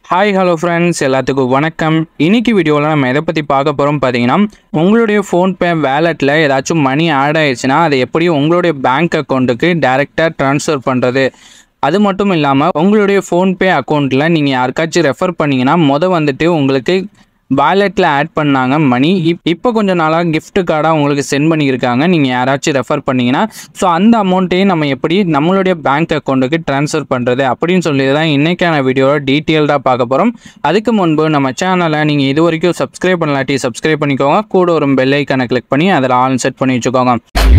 hi hello friends எல்லாத்துக்கும் வணக்கம் இன்னைக்கு வீடியோவில் நம்ம எதை பற்றி பார்க்க போகிறோம் பார்த்தீங்கன்னா உங்களுடைய ஃபோன்பே வேலெட்டில் ஏதாச்சும் மணி ஆட் ஆயிடுச்சுன்னா அதை எப்படி உங்களுடைய பேங்க் அக்கௌண்ட்டுக்கு டைரெக்டாக ட்ரான்ஸ்ஃபர் பண்ணுறது அது மட்டும் இல்லாமல் உங்களுடைய ஃபோன்பே அக்கௌண்ட்டில் நீங்கள் யாருக்காச்சும் ரெஃபர் பண்ணீங்கன்னா மொதல் வந்துட்டு உங்களுக்கு வாலெட்டில் ஆட் பண்ணாங்க மணி இப் இப்போ கொஞ்சம் நாளாக gift கார்டாக உங்களுக்கு சென்ட் பண்ணியிருக்காங்க நீங்கள் யாராச்சும் ரெஃபர் பண்ணீங்கன்னா ஸோ அந்த அமௌண்ட்டையும் நம்ம எப்படி நம்மளுடைய பேங்க் அக்கௌண்ட்டுக்கு ட்ரான்ஸ்ஃபர் பண்ணுறது அப்படின்னு சொல்லி தான் இன்றைக்கான வீடியோவில் டீட்டெயில்டாக பார்க்க போகிறோம் அதுக்கு முன்பு நம்ம சேனலை நீங்கள் இது வரைக்கும் சப்ஸ்கிரைப் பண்ணலாட்டி சப்ஸ்கிரைப் பண்ணிக்கோங்க கூட ஒரு பெல் ஐக்கானை கிளிக் பண்ணி அதில் ஆல் செட் பண்ணி வச்சுக்கோங்க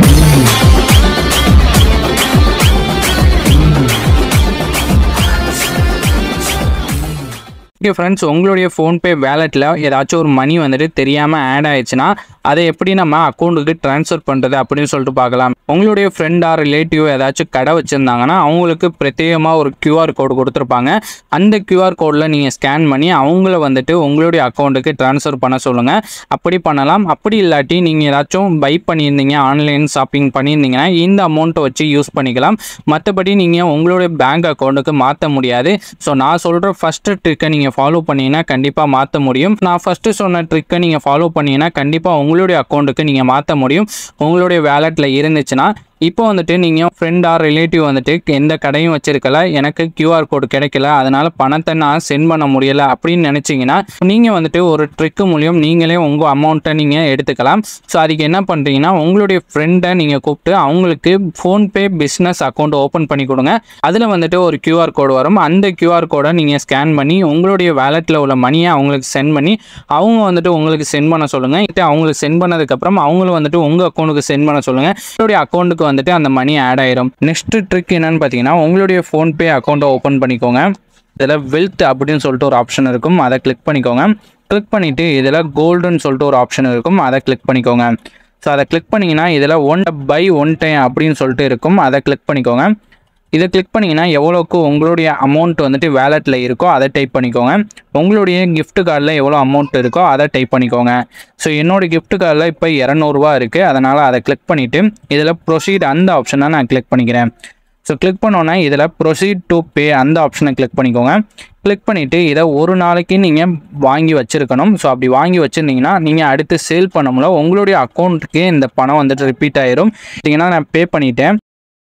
ஓகே ஃப்ரெண்ட்ஸ் உங்களுடைய ஃபோன்பே வேலெட்டில் ஏதாச்சும் ஒரு மணி வந்துட்டு தெரியாமல் ஆட் ஆயிடுச்சுன்னா அதை எப்படி நம்ம அக்கௌண்ட்டுக்கு ட்ரான்ஸ்ஃபர் பண்ணுறது அப்படின்னு சொல்லிட்டு பார்க்கலாம் உங்களுடைய ஃப்ரெண்டா ரிலேட்டிவ் ஏதாச்சும் கடை வச்சுருந்தாங்கன்னா அவங்களுக்கு பிரத்யேகமாக ஒரு கியூஆர் கோடு கொடுத்துருப்பாங்க அந்த கியூஆர் கோடில் நீங்கள் ஸ்கேன் பண்ணி அவங்கள வந்துட்டு உங்களுடைய அக்கௌண்ட்டுக்கு ட்ரான்ஸ்ஃபர் பண்ண சொல்லுங்கள் அப்படி பண்ணலாம் அப்படி இல்லாட்டி நீங்கள் ஏதாச்சும் பை பண்ணியிருந்தீங்க ஆன்லைன் ஷாப்பிங் பண்ணியிருந்தீங்கன்னா இந்த அமௌண்ட்டை வச்சு யூஸ் பண்ணிக்கலாம் மற்றபடி நீங்கள் உங்களுடைய பேங்க் அக்கௌண்ட்டுக்கு மாற்ற முடியாது ஸோ நான் சொல்கிற ஃபஸ்ட்டு ட்ரிக்கை நீங்கள் ஃபாலோ பண்ணீங்கன்னா கண்டிப்பாக மாற்ற முடியும் நான் ஃபஸ்ட்டு சொன்ன ட்ரிக்கை நீங்கள் ஃபாலோ பண்ணீங்கன்னா கண்டிப்பாக உங்களுடைய அக்கௌண்ட்டுக்கு நீங்கள் மாற்ற முடியும் உங்களுடைய வேலெட்டில் இருந்துச்சுன்னா இப்போ வந்துட்டு நீங்கள் ஃப்ரெண்டா ரிலேட்டிவ் வந்துட்டு எந்த கடையும் வச்சிருக்கல எனக்கு கியூஆர் கோடு கிடைக்கல அதனால் பணத்தை நான் சென்ட் பண்ண முடியல அப்படின்னு நினச்சிங்கன்னா நீங்கள் வந்துட்டு ஒரு ட்ரிக்கு மூலியம் நீங்களே உங்கள் அமௌண்ட்டை நீங்கள் எடுத்துக்கலாம் ஸோ அதுக்கு என்ன பண்ணுறீங்கன்னா உங்களுடைய ஃப்ரெண்டை நீங்கள் கூப்பிட்டு அவங்களுக்கு ஃபோன்பே பிஸ்னஸ் அக்கௌண்ட் ஓப்பன் பண்ணி கொடுங்க அதில் வந்துட்டு ஒரு கியூஆர் கோடு வரும் அந்த கியூஆர் கோடை நீங்கள் ஸ்கேன் பண்ணி உங்களுடைய வேலெட்டில் உள்ள மணியை அவங்களுக்கு சென்ட் பண்ணி அவங்க வந்துட்டு உங்களுக்கு சென்ட் பண்ண சொல்லுங்கள் அவங்களுக்கு சென்ட் பண்ணதுக்கப்புறம் அவங்களும் வந்துட்டு உங்கள் அக்கௌண்ட்டுக்கு சென்ட் பண்ண சொல்லுங்கள் உங்களுடைய அக்கௌண்ட்டுக்கு வந்துட்டு அந்த மணி ஆட் ஆயிரும் நெக்ஸ்ட் ட்ரிக் என்னன்னு பார்த்தீங்கன்னா உங்களுடைய ஃபோன்பே அக்கௌண்ட்டை ஓப்பன் பண்ணிக்கோங்க இதில் வெல்த் அப்படின்னு சொல்லிட்டு ஒரு ஆப்ஷன் இருக்கும் அதை கிளிக் பண்ணிக்கோங்க கிளிக் பண்ணிவிட்டு இதில் கோல்டுன்னு சொல்லிட்டு ஒரு ஆப்ஷன் இருக்கும் அதை கிளிக் பண்ணிக்கோங்க ஸோ அதை கிளிக் பண்ணிங்கன்னா இதில் ஒன் பை ஒன் டைம் அப்படின்னு சொல்லிட்டு இருக்கும் அதை கிளிக் பண்ணிக்கோங்க இதை கிளிக் பண்ணிங்கன்னா எவ்வளோக்கு உங்களுடைய அமௌண்ட் வந்துட்டு வேலெட்டில் இருக்கோ அதை டைப் பண்ணிக்கோங்க உங்களுடைய gift கார்டில் எவ்வளோ அமௌண்ட் இருக்கோ அதை டைப் பண்ணிக்கோங்க ஸோ என்னோட gift கார்டில் இப்போ இரநூறுவா இருக்குது அதனால் அதை கிளிக் பண்ணிவிட்டு இதில் ப்ரொசீட் அந்த ஆப்ஷனை நான் கிளிக் பண்ணிக்கிறேன் ஸோ கிளிக் பண்ணோன்னே இதில் ப்ரொசீட் டு பே அந்த ஆப்ஷனை கிளிக் பண்ணிக்கோங்க கிளிக் பண்ணிவிட்டு இதை ஒரு நாளைக்கு நீங்கள் வாங்கி வச்சுருக்கணும் ஸோ அப்படி வாங்கி வச்சுருந்தீங்கன்னா நீங்கள் அடுத்து சேல் பண்ண முடியல உங்களுடைய அக்கௌண்ட்டுக்கே இந்த பணம் வந்துட்டு ரிப்பீட் ஆயிரும் பார்த்தீங்கன்னா நான் பே பண்ணிட்டேன்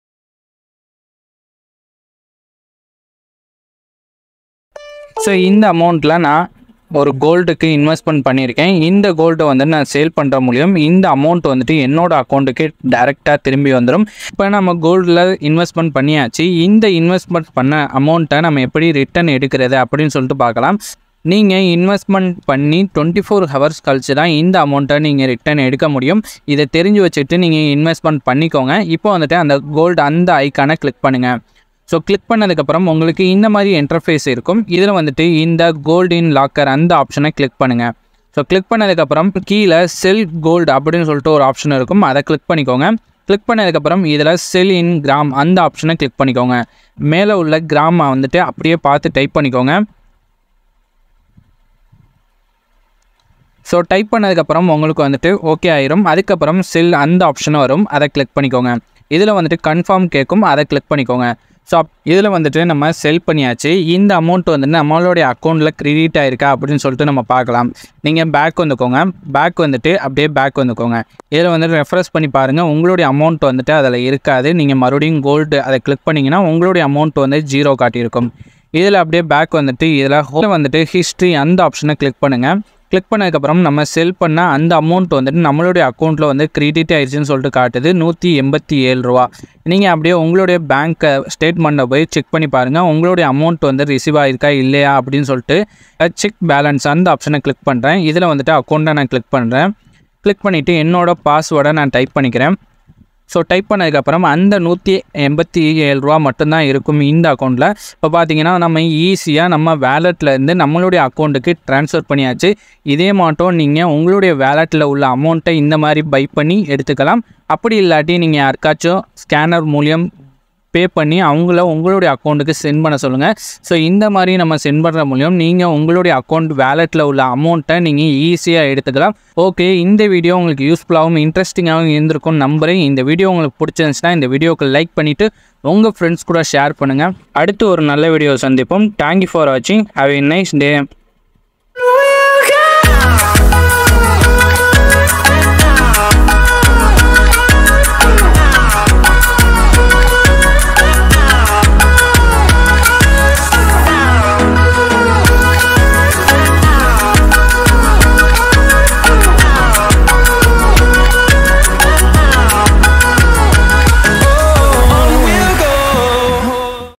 ஸோ இந்த அமௌண்ட்டில் நான் ஒரு கோல்டுக்கு இன்வெஸ்ட்மெண்ட் பண்ணியிருக்கேன் இந்த கோல்டை வந்து நான் சேல் பண்ணுற மூலியம் இந்த அமௌண்ட் வந்துட்டு என்னோட அக்கௌண்ட்டுக்கு டைரெக்டாக திரும்பி வந்துடும் இப்போ நம்ம கோல்டில் இன்வெஸ்ட்மெண்ட் பண்ணியாச்சு இந்த இன்வெஸ்ட்மெண்ட் பண்ண அமௌண்ட்டை நம்ம எப்படி ரிட்டர்ன் எடுக்கிறது அப்படின்னு சொல்லிட்டு பார்க்கலாம் நீங்கள் இன்வெஸ்ட்மெண்ட் பண்ணி டுவெண்ட்டி ஃபோர் ஹவர்ஸ் கழிச்சு தான் இந்த அமௌண்ட்டை நீங்கள் ரிட்டர்ன் எடுக்க முடியும் இதை தெரிஞ்சு வச்சுட்டு நீங்கள் இன்வெஸ்ட்மெண்ட் பண்ணிக்கோங்க இப்போ வந்துட்டு அந்த கோல்டு அந்த ஐக்கானை கிளிக் பண்ணுங்கள் ஸோ கிளிக் பண்ணதுக்கப்புறம் உங்களுக்கு இந்த மாதிரி இன்டர்ஃபேஸ் இருக்கும் இதில் வந்துட்டு இந்த கோல்டு இன் லாக்கர் அந்த ஆப்ஷனை கிளிக் பண்ணுங்கள் ஸோ கிளிக் பண்ணதுக்கப்புறம் கீழே செல் கோல்டு அப்படின்னு சொல்லிட்டு ஒரு ஆப்ஷன் இருக்கும் அதை கிளிக் பண்ணிக்கோங்க கிளிக் பண்ணதுக்கப்புறம் இதில் செல் இன் கிராம் அந்த ஆப்ஷனை கிளிக் பண்ணிக்கோங்க மேலே உள்ள கிராமை வந்துட்டு அப்படியே பார்த்து டைப் பண்ணிக்கோங்க ஸோ டைப் பண்ணதுக்கப்புறம் உங்களுக்கு வந்துட்டு ஓகே ஆயிரும் அதுக்கப்புறம் செல் அந்த ஆப்ஷனும் வரும் அதை கிளிக் பண்ணிக்கோங்க இதில் வந்துட்டு கன்ஃபார்ம் கேட்கும் அதை கிளிக் பண்ணிக்கோங்க ஸோ இதில் வந்துட்டு நம்ம செல் பண்ணியாச்சு இந்த அமௌண்ட் வந்துட்டு நம்மளுடைய அக்கௌண்ட்டில் கிரெடிட் ஆயிருக்கா அப்படின்னு சொல்லிட்டு நம்ம பார்க்கலாம் நீங்கள் பேக் வந்துக்கோங்க பேக் வந்துட்டு அப்படியே பேக் வந்துக்கோங்க இதில் வந்துட்டு ரெஃப்ரெஷ் பண்ணி பாருங்கள் உங்களுடைய அமௌண்ட் வந்துட்டு அதில் இருக்காது நீங்கள் மறுபடியும் கோல்டு அதை கிளிக் பண்ணிங்கன்னா உங்களுடைய அமௌண்ட் வந்து ஜீரோ காட்டியிருக்கும் இதில் அப்படியே பேக் வந்துட்டு இதில் ஹோம் வந்துட்டு ஹிஸ்ட்ரி அந்த ஆப்ஷனை கிளிக் பண்ணுங்கள் கிளிக் பண்ணதுக்கப்புறம் நம்ம செல் பண்ண அந்த அமௌண்ட் வந்துட்டு நம்மளுடைய அக்கௌண்ட்டில் வந்து கிரெடிட் ஆயிடுச்சுன்னு சொல்லிட்டு காட்டுது நூற்றி எண்பத்தி ஏழு ரூபா நீங்கள் அப்படியே உங்களுடைய பேங்க் ஸ்டேட்மெண்ட்டை போய் செக் பண்ணி பாருங்கள் உங்களுடைய அமௌண்ட் வந்து ரிசீவ் ஆயிருக்கா இல்லையா அப்படின்னு சொல்லிட்டு செக் பேலன்ஸ் அந்த ஆப்ஷனை கிளிக் பண்ணுறேன் இதில் வந்துட்டு அக்கௌண்ட்டை நான் கிளிக் பண்ணுறேன் கிளிக் பண்ணிவிட்டு என்னோட பாஸ்வேர்டை நான் டைப் பண்ணிக்கிறேன் ஸோ டைப் பண்ணதுக்கப்புறம் அந்த நூற்றி எண்பத்தி ஏழு ரூபா மட்டும்தான் இருக்கும் இந்த அக்கௌண்ட்டில் இப்போ பார்த்தீங்கன்னா நம்ம ஈஸியாக நம்ம வேலெட்டில் இருந்து நம்மளுடைய அக்கௌண்ட்டுக்கு ட்ரான்ஸ்ஃபர் பண்ணியாச்சு இதே மாட்டம் நீங்கள் உங்களுடைய வேலெட்டில் உள்ள அமௌண்ட்டை இந்த மாதிரி பை பண்ணி எடுத்துக்கலாம் அப்படி இல்லாட்டி நீங்கள் யாருக்காச்சும் ஸ்கேனர் மூலியம் பே பண்ணி அவங்கள உங்களுடைய அக்கௌண்ட்டுக்கு சென்ட் பண்ண சொல்லுங்கள் ஸோ இந்த மாதிரி நம்ம சென்ட் பண்ணுற மூலியம் நீங்கள் உங்களுடைய அக்கௌண்ட் வேலெட்டில் உள்ள அமௌண்ட்டை நீங்கள் ஈஸியாக எடுத்துக்கலாம் ஓகே இந்த வீடியோ உங்களுக்கு யூஸ்ஃபுல்லாகவும் இன்ட்ரெஸ்டிங்காகவும் இருந்திருக்கும் நம்புறேன் இந்த வீடியோ உங்களுக்கு பிடிச்சிருந்துச்சுன்னா இந்த வீடியோக்கு லைக் பண்ணிவிட்டு உங்கள் ஃப்ரெண்ட்ஸ் கூட ஷேர் பண்ணுங்கள் அடுத்து ஒரு நல்ல வீடியோ சந்திப்போம் தேங்க்யூ ஃபார் வாட்சிங் ஹாவ் எ நைஸ் டே